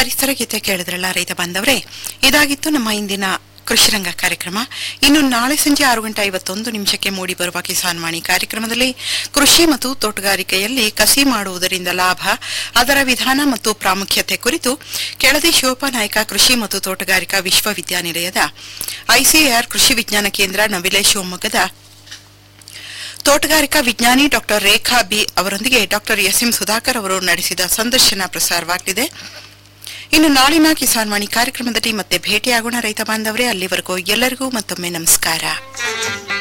ಪರಿಸರ ಗೀತೆ ಕೇಳಿದ್ರಲ್ಲ ರೈತ ಬಾಂಧವರೇ ಇದಾಗಿತ್ತು ನಮ್ಮ ಇಂದಿನ ಕೃಷಿರಂಗ ಕಾರ್ಯಕ್ರಮ ಇನ್ನು ನಾಳೆ ಸಂಜೆ ಆರು ಗಂಟೆ ಐವತ್ತೊಂದು ನಿಮಿಷಕ್ಕೆ ಮೂಡಿ ಬರುವ ಕಿಸಾನ್ ವಾಣಿ ಕಾರ್ಯಕ್ರಮದಲ್ಲಿ ಕೃಷಿ ಮತ್ತು ತೋಟಗಾರಿಕೆಯಲ್ಲಿ ಕಸಿ ಮಾಡುವುದರಿಂದ ಲಾಭ ಅದರ ವಿಧಾನ ಮತ್ತು ಪ್ರಾಮುಖ್ಯತೆ ಕುರಿತು ಕೆಳದಿ ಶಿವಪ್ಪನಾಯಕ ಕೃಷಿ ಮತ್ತು ತೋಟಗಾರಿಕಾ ವಿಶ್ವವಿದ್ಯಾನಿಲಯದ ಐಸಿಎಆರ್ ಕೃಷಿ ವಿಜ್ಞಾನ ಕೇಂದ್ರ ನವಿಲೆ ಶಿವಮೊಗ್ಗದ ತೋಟಗಾರಿಕಾ ವಿಜ್ಞಾನಿ ಡಾಕ್ಟರ್ ರೇಖಾ ಬಿ ಅವರೊಂದಿಗೆ ಡಾಕ್ಟರ್ ಎಸ್ ಎಂ ಸುಧಾಕರ್ ಅವರು ನಡೆಸಿದ ಸಂದರ್ಶನ ಪ್ರಸಾರವಾಗಲಿದೆ ಇನ್ನು ನಾಳಿನ ಕಿಸಾನ್ ವಾಣಿ ಕಾರ್ಯಕ್ರಮದಲ್ಲಿ ಮತ್ತೆ ಭೇಟಿಯಾಗೋಣ ರೈತ ಬಾಂಧವರೇ ಅಲ್ಲಿವರೆಗೂ ಎಲ್ಲರಿಗೂ ಮತ್ತೊಮ್ಮೆ ನಮಸ್ಕಾರ